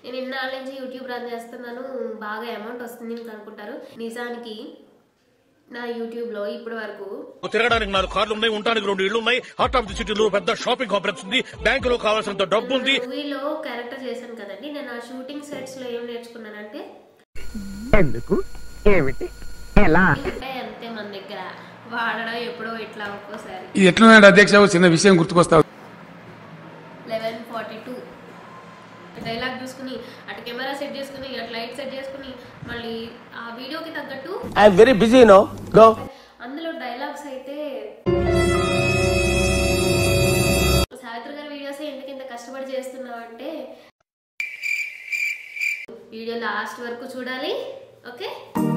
నేను ఇన్నాళ్ళ నుంచి యూట్యూబ్ రన్ చేస్తున్నాను బాగా అమౌంట్ వస్తుంది మీకు అనుకుంటారు నిజానికి నా యూట్యూబ్లో ఇప్పటి వరకు తిరగడానికి నాలుగు కార్లు ఉన్నాయి ఉండడానికి రెండు ఇళ్లు ఉన్నాయి హార్ట్ ఆఫ్ ది సిటీలో పెద్ద షాపింగ్ కాంప్లెక్స్ ఉంది బ్యాంకులో కావాల్సినంత డబ్బు ఉంది మూవీలో క్యారెక్టర్ చేశాను కదండి నేను ఆ షూటింగ్ సెట్స్లో ఏం నేర్చుకున్నానంటే ఎందుకు ఏమిటి ఎలా ఉంటాయి అంతే మన దగ్గర వాడడం ఎప్పుడో ఇట్లా ఒక్కోసారి ఇది ఎట్లున్నాడు అధ్యక్ష ఓ చిన్న విషయం గుర్తుకొస్తావు లెవెన్ ఫార్టీ టూ డైలాగ్ చూసుకుని అటు కెమెరా సెట్ చేసుకుని అటు లైట్ సెట్ చేసుకుని మళ్ళీ ఆ వీడియోకి తగ్గట్టు I'm very busy no go అందులో డైలాగ్స్ అయితే సావిత్రి గారి వీడియోస్ ఎందుకు ఇంత కష్టపడి చేస్తున్నావు అంటే వీడియో లాస్ట్ వరకు చూడాలి ఓకే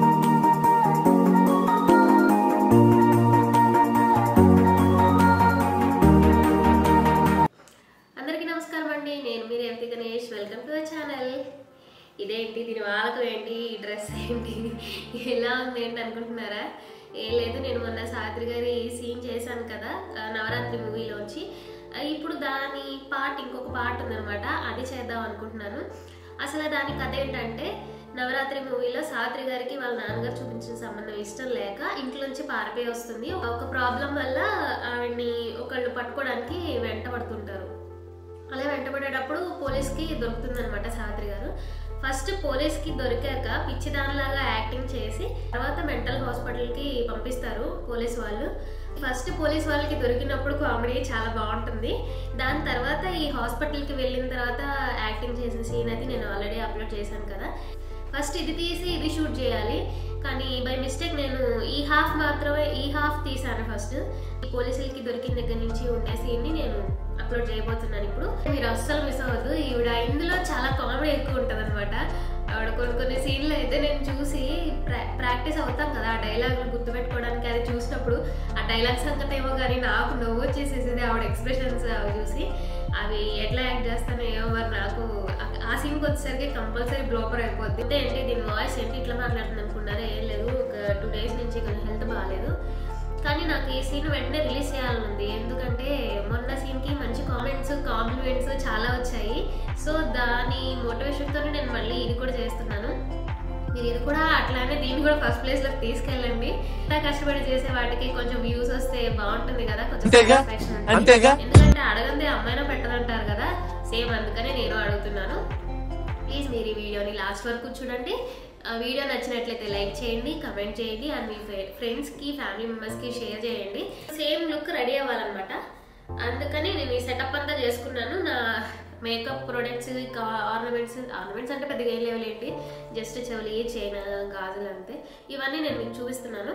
అందరికీ నమస్కారం అండి నేను మీ Revathi Ganesh welcome to the channel ఇదేంటి దీని వాడకం ఏంటి ఈ డ్రెస్ ఏంటి ఎలా ఉంది ఏంటి అనుకుంటున్నారా ఏం లేదు నేను మొన్న సావిత్రి గారి సీన్ చేశాను కదా ఆ నవరాత్రి మూవీలోంచి ఆ, ఇప్పుడు దాని పార్ట్ ఇంకొక పార్ట్ ఉందనమాట అది చేద్దాం అనుకుంటున్నాను అసలు దాని కథ ఏంటంటే నవరాత్రి మూవీలో సావిత్రి గారికి వాళ్ళ నాన్నగారు చూపించిన సంబంధం ఇష్టం లేక ఇంట్లో నుంచి పారిపోయి వస్తుంది ఒక ప్రాబ్లం వల్ల ఆవిడ్ని ఒకళ్ళు పట్టుకోవడానికి వెంట పడుతుంటారు అలా వెంటబడేటప్పుడు పోలీస్కి దొరుకుతుందనమాట సావిత్రి గారు ఫస్ట్ పోలీస్కి దొరికాక పిచ్చిదానిలాగా యాక్టింగ్ చేసి తర్వాత మెంటల్ హాస్పిటల్కి పంపిస్తారు పోలీస్ వాళ్ళు ఫస్ట్ పోలీస్ వాళ్ళకి దొరికినప్పుడు కామెడీ చాలా బాగుంటుంది దాని తర్వాత ఈ హాస్పిటల్కి వెళ్ళిన తర్వాత యాక్టింగ్ చేసిన సీన్ అది నేను ఆల్రెడీ అప్లోడ్ చేశాను కదా ఫస్ట్ ఇది తీసి ఇది షూట్ చేయాలి కానీ బై మిస్టేక్ నేను ఈ హాఫ్ మాత్రమే ఈ హాఫ్ తీసాను ఫస్ట్ ఈ పోలీసులకి దొరికిన దగ్గర నుంచి ఉండే సీన్ని నేను అప్లోడ్ చేయబోతున్నాను ఇప్పుడు మీరు అస్సలు మిస్ అవ్వద్దు ఈవిడ ఇందులో చాలా కామెడీ ఎక్కువ ఉంటుంది అనమాట ఆవిడ కొన్ని కొన్ని సీన్లు అయితే నేను చూసి ప్రా ప్రాక్టీస్ అవుతాం కదా ఆ డైలాగులు గుర్తుపెట్టుకోవడానికి అది చూసినప్పుడు ఆ డైలాగ్ సంగతి ఏమో కానీ నాకు నవ్వు వచ్చేసేసేది ఆవిడ ఎక్స్ప్రెషన్స్ అవి చూసి అవి ఎట్లా యాక్ట్ చేస్తానో ఏమో మరి నాకు ఆ- ఆ సీన్కి వచ్చేసరికి కంపల్సరీ బ్లోపర్ అయిపోద్ది అంటే ఏంటి దీని వాయిస్ ఏంటి ఇట్లా మాట్లాడుతుంది అనుకున్నారా ఏం లేదు ఒక టూ డేస్ నుంచి కొంచెం హెల్త్ బాగాలేదు కానీ నాకు ఈ సీన్ వెంటనే రిలీజ్ చేయాలనుంది ఎందుకంటే మొన్న సీన్కి మంచి కామెంట్స్ కాంప్లిమెంట్స్ చాలా వచ్చాయి సో దాని మోటివేషన్తోనే నేను మళ్ళీ ఇది కూడా చేస్తున్నాను మీరు ఇది కూడా అట్లానే దీన్ని కూడా ఫస్ట్ ప్లేస్ లోకి తీసుకెళ్ళండి ఇంత కష్టపడి చేసే వాటికి కొంచెం వ్యూస్ వస్తే బాగుంటుంది కదా కొంచెం అంతేగా? satisfaction ఉంటుంది. అంతేగా? ఎందుకంటే అడగందే అమ్మాయినా పెట్టదంటారు కదా సేమ్ అందుకనే నేను అడుగుతున్నాను ప్లీజ్ మీరు ఈ వీడియోని లాస్ట్ వరకు చూడండి ఆ వీడియో నచ్చినట్లయితే లైక్ చేయండి కమెంట్ చేయండి అండ్ మీ ఫ్రెండ్స్కి ఫ్యామిలీ మెంబర్స్కి షేర్ చేయండి సేమ్ లుక్ రెడీ అవ్వాలన్నమాట అందుకని నేను ఈ సెటప్ అంతా చేసుకున్నాను నా మేకప్ ప్రొడక్ట్స్ ఇంకా ఆర్నమెంట్స్ ఆర్నమెంట్స్ అంటే పెద్దగా ఏం లేవులు ఏంటి జస్ట్ చెవులు చైన్ గాజులు అంతే ఇవన్నీ నేను మీకు చూపిస్తున్నాను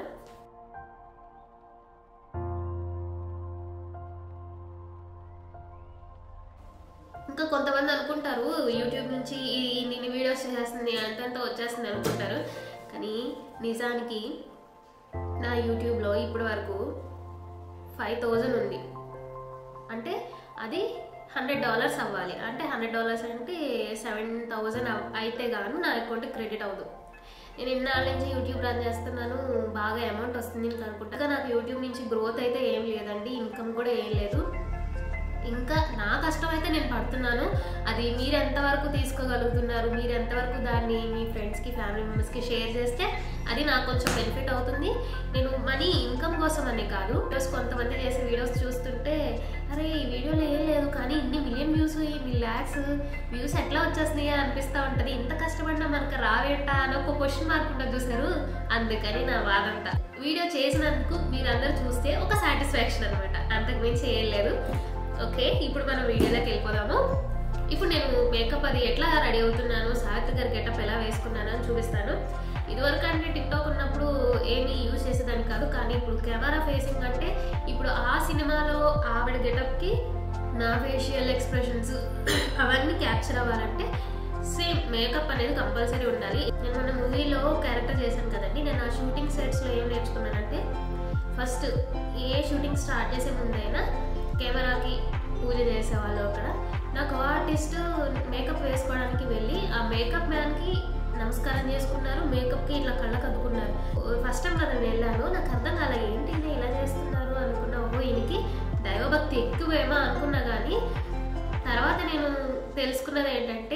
ఇంకా కొంతమంది అనుకుంటారు యూట్యూబ్ నుంచి ఈ- ఈ ఇన్ని వీడియోస్ చేస్తుంది అంతంత వచ్చేస్తుంది అనుకుంటారు కానీ నిజానికి నా యూట్యూబ్లో ఇప్పటి వరకు ఫైవ్ థౌజండ్ ఉంది అంటే అది హండ్రెడ్ డాలర్స్ అవ్వాలి అంటే హండ్రెడ్ డాలర్స్ అంటే సెవెన్ థౌజండ్ అయితే గాను నా అకౌంట్ క్రెడిట్ అవ్వదు నేను ఇన్నాళ్ళ నుంచి యూట్యూబ్ రన్ చేస్తున్నాను బాగా అమౌంట్ వస్తుంది మీకు అనుకుంటా ఇంకా నాకు యూట్యూబ్ నుంచి గ్రోత్ అయితే ఏం లేదండి ఇన్కమ్ కూడా ఏం లేదు ఇంకా నా కష్టం అయితే నేను పడుతున్నాను అది మీరు ఎంతవరకు తీసుకోగలుగుతున్నారు మీరు ఎంతవరకు దాన్ని మీ ఫ్రెండ్స్కి ఫ్యామిలీ మెంబర్స్కి షేర్ చేస్తే అది నాకు కొంచెం బెనిఫిట్ అవుతుంది నేను మనీ ఇన్కమ్ కోసం అనే కాదు వీడియోస్ కొంతమంది చేసే వీడియోస్ చూస్తుంటే అరే ఈ వీడియోలో ఏం లేదు కానీ ఇన్ని మిలియన్ వ్యూస్ ఇన్ని ల్యాక్స్ వ్యూస్ ఎట్లా వచ్చేస్తున్నాయి అనిపిస్తూ ఉంటుంది ఇంత కష్టపడినా మనకు రావేంటా అని ఒక క్వశ్చన్ మార్క్ ఉంటుంది చూసారు అందుకని నా బాధంతా వీడియో చేసినందుకు మీరందరూ చూస్తే ఒక సాటిస్ఫాక్షన్ అనమాట అంతకు మించి ఏం లేదు ఓకే ఇప్పుడు మనం వీడియోలోకి వెళ్ళిపోదాము ఇప్పుడు నేను మేకప్ అది ఎట్లా రెడీ అవుతున్నాను సాహిత్య గారి గెటప్ ఎలా వేసుకున్నాను అని చూపిస్తాను ఇదివరకు అంటే టిక్ టాక్ ఉన్నప్పుడు ఏమీ యూజ్ చేసేదాన్ని కాదు కానీ ఇప్పుడు కెమెరా ఫేసింగ్ అంటే ఇప్పుడు ఆ సినిమాలో ఆవిడ గెటప్కి నా ఫేషియల్ ఎక్స్ప్రెషన్స్ అవన్నీ క్యాప్చర్ అవ్వాలంటే సేమ్ మేకప్ అనేది కంపల్సరీ ఉండాలి నేను మన మూవీలో క్యారెక్టర్ చేశాను కదండి నేను ఆ షూటింగ్ సెట్స్లో ఏం నేర్చుకున్నానంటే ఫస్ట్ ఏ షూటింగ్ స్టార్ట్ చేసే ముందైనా కెమెరాకి పూజ చేసేవాళ్ళు అక్కడ నాకు ఆర్టిస్ట్ మేకప్ వేసుకోవడానికి వెళ్ళి ఆ మేకప్ మ్యాన్కి నమస్కారం చేసుకున్నారు మేకప్కి ఇట్లా కళ్ళకు అద్దుకున్నారు ఫస్ట్ టైం కదా నేను వెళ్ళాను నాకు అర్థం కాల ఏంటి ఈయన ఇలా చేస్తున్నారు అనుకున్నా ఓహో ఈయనకి దైవభక్తి ఎక్కువేమో అనుకున్నా కానీ తర్వాత నేను తెలుసుకున్నది ఏంటంటే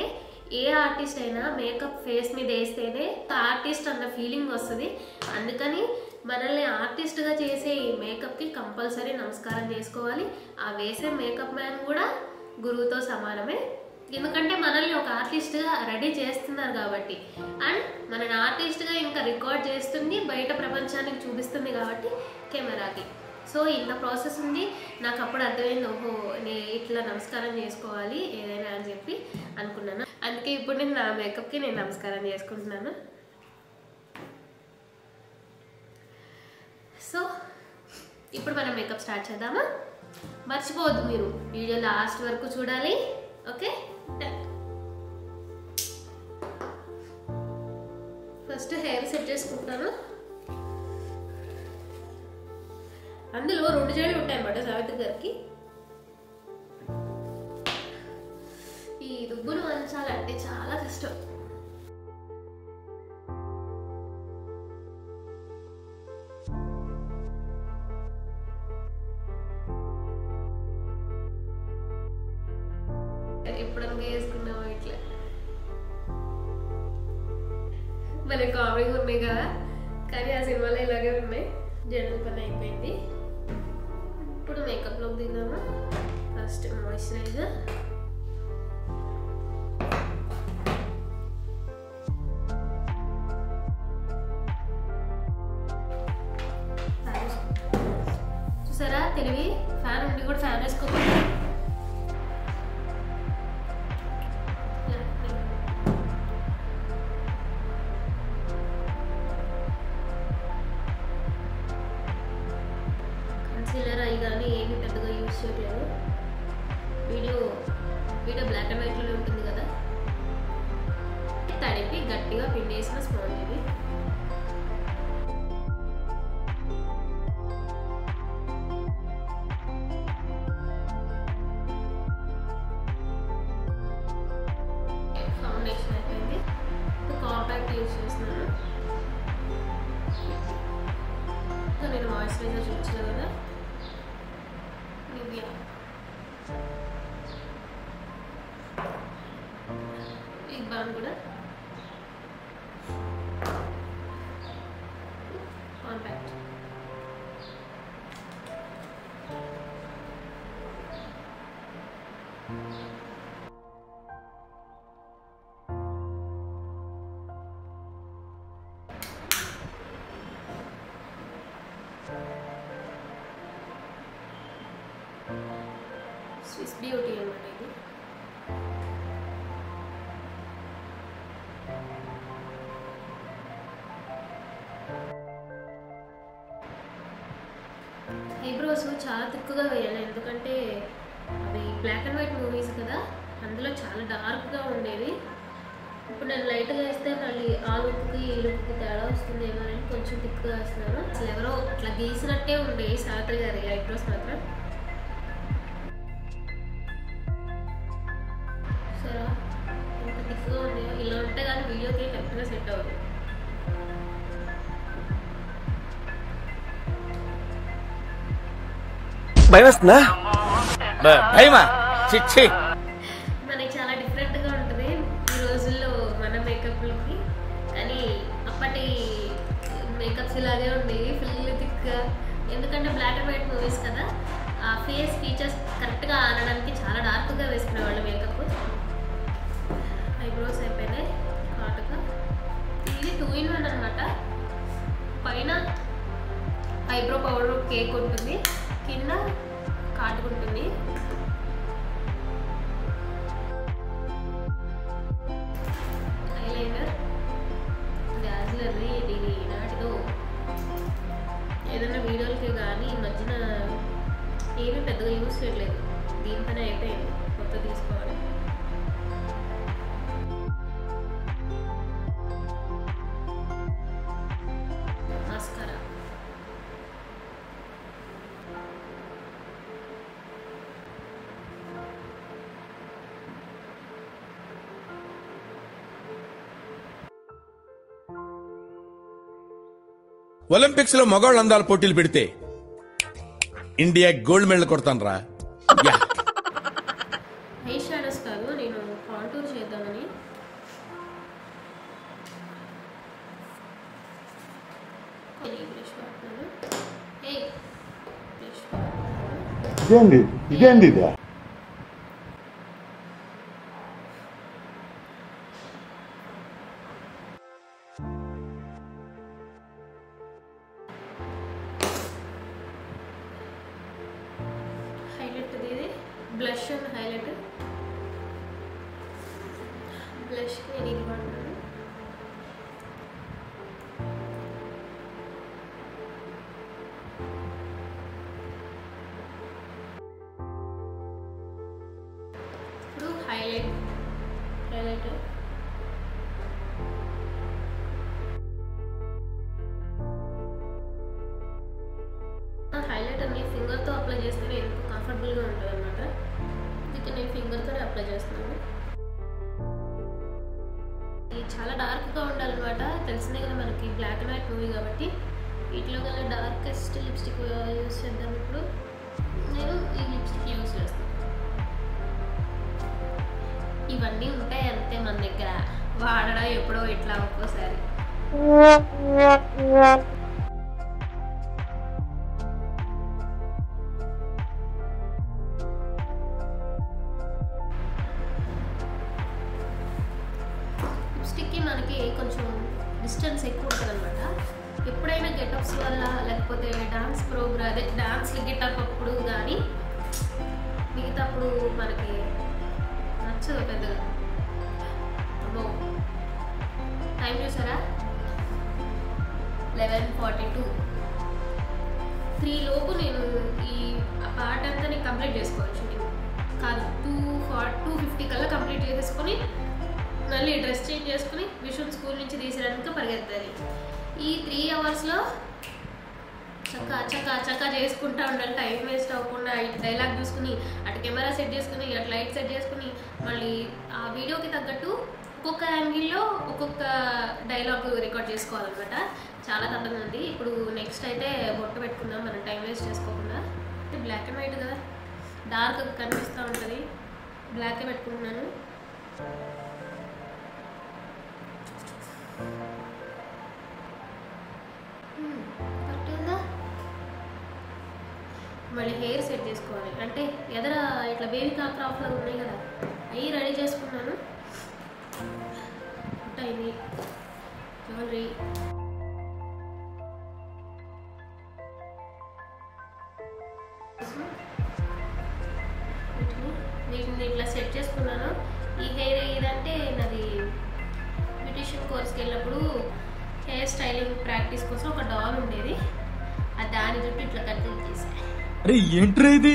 ఏ ఆర్టిస్ట్ అయినా మేకప్ ఫేస్ మీద వేస్తేనే ఆర్టిస్ట్ అన్న ఫీలింగ్ వస్తుంది అందుకని మనల్ని ఆర్టిస్ట్గా చేసే ఈ మేకప్కి కంపల్సరీ నమస్కారం చేసుకోవాలి ఆ వేసే మేకప్ మ్యాన్ కూడా గురువుతో సమానమే ఎందుకంటే మనల్ని ఒక ఆర్టిస్ట్గా రెడీ చేస్తున్నారు కాబట్టి అండ్ మనని ఆర్టిస్ట్గా ఇంకా రికార్డ్ చేస్తుంది బయట ప్రపంచానికి చూపిస్తుంది కాబట్టి కెమెరాకి సో ఇంత ప్రాసెస్ ఉంది నాకు అప్పుడు అర్థమైంది ఓహో నేను ఇట్లా నమస్కారం చేసుకోవాలి ఏదైనా అని చెప్పి అనుకున్నాను అందుకే ఇప్పుడు నేను నా మేకప్కి నేను నమస్కారం చేసుకుంటున్నాను సో ఇప్పుడు మనం మేకప్ స్టార్ట్ చేద్దామా మర్చిపోవద్దు మీరు వీడియో లాస్ట్ వరకు చూడాలి ఓకే ఫస్ట్ హెయిర్ సెట్ చేసుకుంటాను అందులో రెండు జడలు ఉంటాయి అన్నమాట సావిత్రి గారికి ఈ దుబ్బులు వంచాలంటే చాలా కష్టం ఎప్పుడన్నా వేసుకున్నాము ఇట్లా మన కామెడీగా ఉన్నాయి కదా కానీ ఆ సినిమాలో ఇలాగే ఉన్నాయి జనరల్ పని అయిపోయింది ఇప్పుడు మేకప్లోకి దిగాము ఫస్ట్ మాయిశ్చరైజర్ చూసారా తెలివి ఫ్యాన్ ఉండి కూడా ఫ్యాన్ వేసుకోకుండా కన్సీలర్ అవి కానీ ఏమి పెద్దగా యూజ్ చేయట్లేదు వీడియో వీడియో బ్లాక్ అండ్ వైట్లో ఉంటుంది కదా తడిపి గట్టిగా పిండేసిన స్పాంజ్ ఇది ఫౌండేషన్ అయిపోయింది కాంపాక్ట్ యూజ్ చేస్తున్నాను ఇంకా నేను మాయిశ్చరైజర్ చూపించలేదు కదా నివ్యా ఈ బాన్ కూడా కాంపాక్ట్ స్విస్ బ్యూటీ అనమాట ఇది ఐబ్రోస్ చాలా తిక్కుగా వేయాలి ఎందుకంటే అవి బ్లాక్ అండ్ వైట్ మూవీస్ కదా అందులో చాలా డార్క్గా ఉండేవి ఇప్పుడు నేను లైట్గా వేస్తే మళ్ళీ ఆ లుక్కి ఈ లుక్కి తేడా వస్తుందేమో అని కొంచెం తిక్కుగా వేస్తున్నాను అసలు ఎవరో అట్లా గీసినట్టే ఉండేవి సావిత్రి గారి ఐబ్రోస్ మాత్రం సరే ఎంత తిక్కుగా ఉన్నాయో ఇలా ఉంటే కానీ వీడియోకి కరెక్ట్గా సెట్ అవ్వదు భయం వేస్తుందా భయమా చిచ్చి మనకి చాలా డిఫరెంట్గా ఉంటుంది ఈ రోజుల్లో మన మేకప్లకి కానీ అప్పటి మేకప్స్ ఇలాగే ఉండేవి ఫుల్ థిక్గా ఎందుకంటే బ్లాక్ అండ్ వైట్ మూవీస్ కదా ఆ ఫేస్ ఫీచర్స్ కరెక్ట్గా ఆనడానికి చాలా డార్క్గా వేసుకునేవాళ్ళు మేకప్ ఐబ్రోస్ అయిపోయినాయి హాట్గా ఇది టూ ఇన్ వన్ అనమాట పైన ఐబ్రో పౌడర్ కేక్ ఉంటుంది కింద కాటుకుంటుంది ఐలైనర్ డాజ్లర్ ఇది నాటితో ఏదైనా వీడియోలకి కానీ ఈ మధ్యన ఏమీ పెద్దగా యూస్ చేయట్లేదు దీనిపైన అయిపోయింది కొత్త తీసుకోవాలి మస్కరా ఒలింపిక్స్ లో మగవాళ్ళు అందాల పోటీలు పెడితే ఇండియా గోల్డ్ మెడల్ కొడతాను రా ఐ షాడోస్ కాదు నేను కాంటూర్ చేద్దామని బ్రష్ వాడుతున్నాను ఏ బ్రష్ వాడుతున్నాను ఇదేంది ఇదేంది ఇది హైలైట్ ఇది బ్లష్ అండ్ హైలైట్ బ్లష్ నేను ఇది వాడుతున్నాను ఇప్పుడు హైలైట్ హైలైట్ హైలైట్ అన్ని ఫింగర్తో అప్లై చేస్తేనే ఎంతో కంఫర్టబుల్గా ఉంటుంది అనమాట అందుకే నేను ఫింగర్తోనే అప్లై చేస్తున్నాను ఇది చాలా డార్క్గా ఉండాలన్నమాట తెలిసిందే కదా మనకి బ్లాక్ అండ్ వైట్ మూవీ కాబట్టి వీటిలో గల డార్కెస్ట్ లిప్స్టిక్ యూస్ చేద్దాం ఇప్పుడు నేను ఈ లిప్స్టిక్ యూస్ చేస్తాను ఇవన్నీ ఉంటాయి అంతే మన దగ్గర వాడడం ఎప్పుడో ఇట్లా ఒక్కోసారి లిప్స్టిక్కి మనకి కొంచెం డిస్టెన్స్ ఎక్కువ ఉంటుంది అనమాట ఎప్పుడైనా గెటప్స్ వల్ల లేకపోతే డాన్స్ ప్రోగ్రామ్ అదే డాన్స్ గెటప్ అప్పుడు కానీ మిగతా అప్పుడు మనకి నచ్చదు పెద్దగా అబ్బో టైం చూసారా లెవెన్ ఫార్టీ టూ త్రీ లోపు నేను ఈ ఆ పార్ట్ అంతా నేను కంప్లీట్ చేసుకోవచ్చు నేను కాదు టూ ఫార్ టూ ఫిఫ్టీ కల్లా కంప్లీట్ చేసేసుకొని మళ్ళీ డ్రెస్ చేంజ్ చేసుకుని విషున్ స్కూల్ నుంచి తీసేయడానికి పరిగెత్తాలి ఈ త్రీ అవర్స్లో చక్క చక్క చక్క చేసుకుంటా ఉండాలి టైం వేస్ట్ అవ్వకుండా ఇటు డైలాగ్ చూసుకుని అటు కెమెరా సెట్ చేసుకుని అటు లైట్ సెట్ చేసుకుని మళ్ళీ ఆ వీడియోకి తగ్గట్టు ఒక్కొక్క యాంగిల్లో ఒక్కొక్క డైలాగ్ రికార్డ్ చేసుకోవాలన్నమాట చాలా తప్పని ఉంది ఇప్పుడు నెక్స్ట్ అయితే బొట్టు పెట్టుకుందాం మనం టైం వేస్ట్ చేసుకోకుండా ఇది బ్లాక్ అండ్ వైట్ కదా డార్క్ కనిపిస్తూ ఉంటుంది బ్లాకే పెట్టుకుంటున్నాను హ్మ్, కరెక్ట్ ఉందా మళ్ళీ హెయిర్ సెట్ చేసుకోవాలి అంటే ఎదర ఇట్లా బేబీ కాక్ క్రాఫ్ట్లో ఉన్నాయి కదా అవి రెడీ చేసుకున్నాను ఇది జ్యువెలరీ వీటిని వీటిని ఇట్లా సెట్ చేసుకున్నాను ఈ హెయిర్ ఇదంటే నాది బ్యూటిషియన్ కోర్స్కి వెళ్ళినప్పుడు హెయిర్ స్టైలింగ్ ప్రాక్టీస్ కోసం ఒక డాల్ ఉండేది ఆ దాని జుట్టు ఇట్లా కటింగ్ చేశాను అరే ఏంట్రా ఇది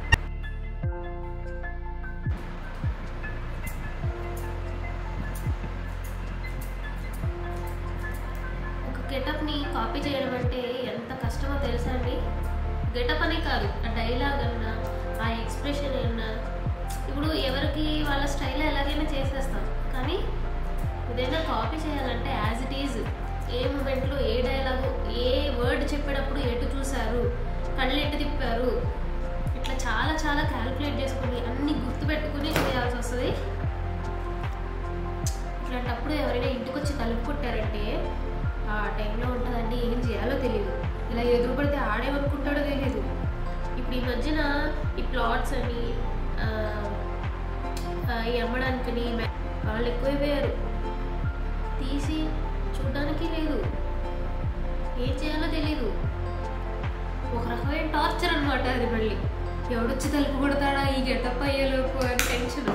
ఒక గెటప్ని కాపీ చేయడం అంటే ఎంత కష్టమో తెలుసా అండి గెటప్ అనే కాదు ఆ డైలాగ్ అన్నా ఆ ఎక్స్ప్రెషన్ అన్నా ఇప్పుడు ఎవరికి వాళ్ళ స్టైల్ ఎలాగైనా చేసేస్తాం కానీ ఏదైనా కాపీ చేయాలంటే యాజ్ ఇట్ ఈజ్ ఏ మూమెంట్లో ఏ డైలాగు ఏ వర్డ్ చెప్పేటప్పుడు ఎటు చూశారు కళ్ళు ఎటు తిప్పారు ఇట్లా చాలా చాలా క్యాలిక్యులేట్ చేసుకుని అన్ని గుర్తుపెట్టుకుని చేయాల్సి వస్తుంది ఇట్లాంటప్పుడు ఎవరైనా ఇంటికి వచ్చి తలుపు కొట్టారంటే ఆ టైంలో ఉంటుందండి ఏం చేయాలో తెలియదు ఇలా ఎదురు పడితే ఆడేమనుకుంటాడో తెలియదు ఇప్పుడు ఈ మధ్యన ఈ ప్లాట్స్ అని ఆ, ఆ, ఈ అమ్మడానికని మ్యా- వాళ్ళు ఎక్కువైపోయారు తీసి చూడడానికి లేదు ఏం చేయాలో తెలియదు ఒక రకమైన టార్చర్ అనమాట అది మళ్ళీ ఎవడొచ్చి తలుపు కొడతాడా ఈ గెటప్ అయ్యేలోపు అని టెన్షన్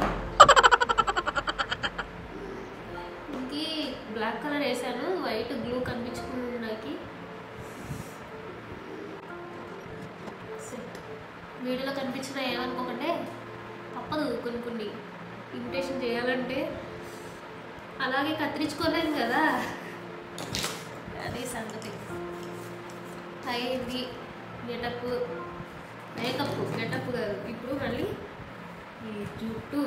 ఇంకి బ్లాక్ కలర్ వేసాను వైట్ గ్లూ కనిపించుకుంది నాకు సెట్ వీడియోలో కనిపించిన ఏమనుకోకండి తప్పదు కొన్ని కొన్ని ఇమిటేషన్ చేయాలంటే అలాగే కత్తిరించుకోలేం కదా అదే సంగతి అయింది గెటప్ మేకప్ గెటప్ కాదు ఇప్పుడు మళ్ళీ ఈ జుట్టు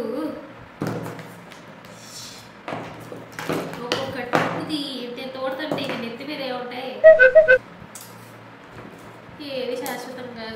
ఒక్కొక్క టిప్పుది అంటే తోడుతుంటే ఇక నెత్తి మీద ఏముంటాయి ఏది శాశ్వతం కాదు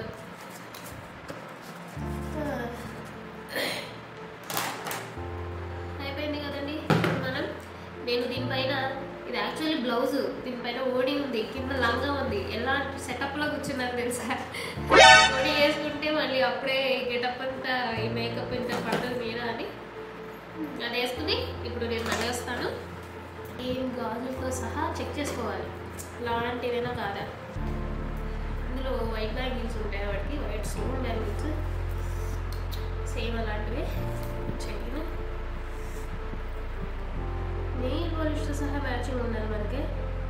అయిపోయింది కదండి ఇప్పుడు మనం నేను దీనిపైన ఇది యాక్చువల్లీ బ్లౌజ్ దీనిపైన ఓడి ఉంది కింద లంగా ఉంది ఎలాంటి సెటప్ లో కూర్చున్నారు తెలుసా ఓడి వేసుకుంటే మళ్ళీ అప్పుడే గెటప్ అంతా ఈ మేకప్ ఇంత పడుతుంది మీద అని అది వేసుకుని ఇప్పుడు నేను మళ్ళీ వస్తాను ఏం గాజులతో సహా చెక్ చేసుకోవాలి లాంటిదేనా కాదా ఇందులో వైట్ బ్యాంగిల్స్ ఉంటాయి వాటికి వైట్ స్టోన్ బ్యాంగిల్స్ సేమ్ అలాంటివి చెయ్యను నెయిల్ పాలిష్తో సహా మ్యాచింగ్ ఉండాలి మనకి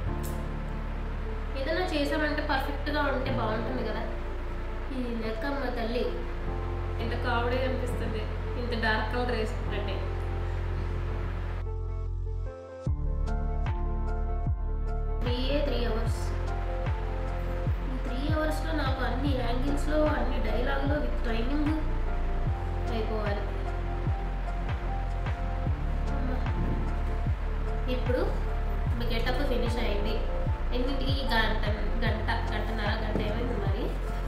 ఏదైనా చేసామంటే పర్ఫెక్ట్గా ఉంటే బాగుంటుంది కదా ఈ లెక్కమ్మ తల్లి ఇంత కామెడీ అనిపిస్తుంది ఇంత డార్క్ కలర్ వేసుకుంటే త్రీ త్రీ అవర్స్ ఈ త్రీ అవర్స్లో నాకు అన్ని యాంగిల్స్లో అన్ని డైలాగ్లో విత్ ట్రైనింగ్ అయిపోవాలి అమ్మా. ఇప్పుడు గెటప్ ఫినిష్ అయింది ఎన్నింటికి గంట గంట గంటన్నర గంట ఏమైంది మరి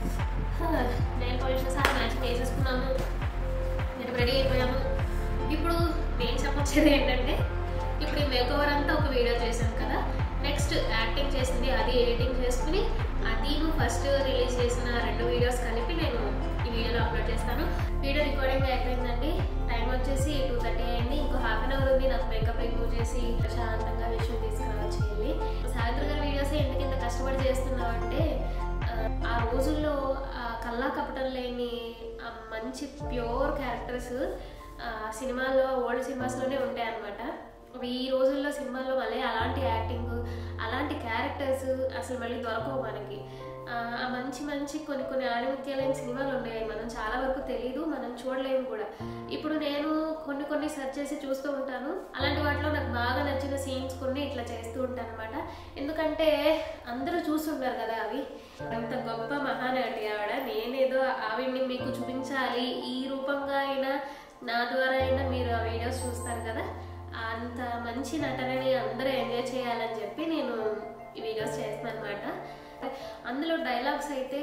నెయిల్ పాలిష్ సార్ మ్యాచింగ్ వేసేసుకున్నాము మీరు రెడీ అయిపోయాము ఇప్పుడు నేను చెప్పొచ్చేది ఏంటంటే ఇప్పుడు ఈ మేకోవర్ అంతా ఒక వీడియో చేశాను కదా నెక్స్ట్ యాక్టింగ్ చేసింది అది ఎడిటింగ్ చేసుకుని అది ఫస్ట్ రిలీజ్ చేసిన రెండు వీడియోస్ కలిపి నేను ఈ వీడియోలో అప్లోడ్ చేస్తాను వీడియో రికార్డింగ్ అయిపోయిందండి టైం వచ్చేసి టూ థర్టీ అయింది ఇంకో హాఫ్ అన్ అవర్ ఉంది నాకు మేకప్ ఎక్కువ చేసి ప్రశాంతంగా విషయం తీసుకురావచ్చు వెళ్ళి సాయంత్రం గారి వీడియోస్ ఎందుకు ఇంత కష్టపడి చేస్తున్నావు అంటే ఆ, ఆ రోజుల్లో ఆ కల్లా కపటం లేని ఆ మంచి ప్యూర్ క్యారెక్టర్స్ సినిమాల్లో ఓల్డ్ సినిమాస్లోనే ఉంటాయి అన్నమాట ఈ రోజుల్లో సినిమాల్లో మళ్ళీ అలాంటి యాక్టింగ్ అలాంటి క్యారెక్టర్స్ అసలు మళ్ళీ దొరకవు మనకి ఆ ఆ మంచి మంచి కొన్ని కొన్ని ఆణిముత్యాలైన సినిమాలు ఉన్నాయి మనం చాలా వరకు తెలీదు మనం చూడలేము కూడా ఇప్పుడు నేను కొన్ని కొన్ని సెర్చ్ చేసి చూస్తూ ఉంటాను అలాంటి వాటిలో నాకు బాగా నచ్చిన సీన్స్ కొన్ని ఇట్లా చేస్తూ ఉంటాను అనమాట ఎందుకంటే అందరూ చూస్తుంటారు కదా అవి అంత గొప్ప మహానటి ఆవిడ నేనేదో ఆవిడ్ని మీకు చూపించాలి ఈ రూపంగా అయినా నా ద్వారా అయినా మీరు ఆ వీడియోస్ చూస్తారు కదా అంత మంచి నటనని అందరూ ఎంజాయ్ చేయాలని చెప్పి నేను ఈ వీడియోస్ చేస్తాను అనమాట అందులో డైలాగ్స్ అయితే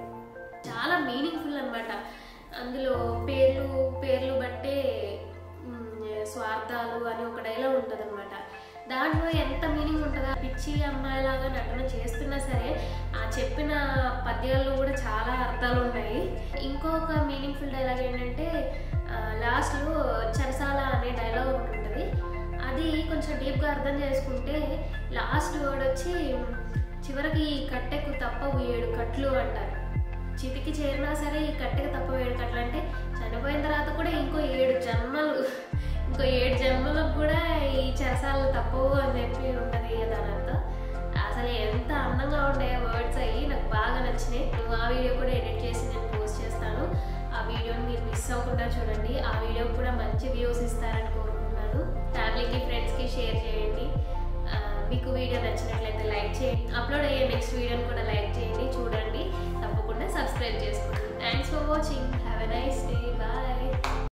చాలా మీనింగ్ఫుల్ అన్నమాట అందులో పేర్లు పేర్లు బట్టే మ్, స్వార్థాలు అని ఒక డైలాగ్ ఉంటుంది అనమాట దాంట్లో ఎంత మీనింగ్ ఉంటుందో ఆ పిచ్చి అమ్మాయిలాగా నటన చేస్తున్నా సరే ఆ చెప్పిన పద్యాల్లో కూడా చాలా అర్థాలు ఉన్నాయి ఇంకొక మీనింగ్ఫుల్ డైలాగ్ ఏంటంటే లాస్ట్లో చరసాల అనే డైలాగ్ ఒకటి ఉంటుంది అది కొంచెం డీప్గా అర్థం చేసుకుంటే లాస్ట్ వర్డ్ వచ్చి చివరికి ఈ కట్టెకు తప్పవు ఏడు కట్లు అంటారు చితికి చేరినా సరే ఈ కట్టెకు తప్ప ఏడు కట్లు అంటే చనిపోయిన తర్వాత కూడా ఇంకో ఏడు జన్మలు ఇంకో ఏడు జన్మలకు కూడా ఈ చెరసాలు తప్పవు అని చెప్పి ఉంటుంది దాని అర్థం అసలు ఎంత అందంగా ఉండే వర్డ్స్ అయ్యి నాకు బాగా నచ్చినాయి నువ్వు ఆ వీడియో కూడా ఎడిట్ చేసి నేను పోస్ట్ చేస్తాను ఆ వీడియోని మీరు మిస్ అవ్వకుండా చూడండి ఆ వీడియో కూడా మంచి వ్యూస్ ఇస్తారని కోరుకుంటున్నాను ఫ్యామిలీకి ఫ్రెండ్స్కి షేర్ చేయండి ఆ, మీకు వీడియో నచ్చినట్లయితే లైక్ చేయండి అప్లోడ్ అయ్యే నెక్స్ట్ వీడియోని కూడా లైక్ చేయండి చూడండి తప్పకుండా సబ్స్క్రైబ్ చేసుకోండి thanks for watching have a nice day bye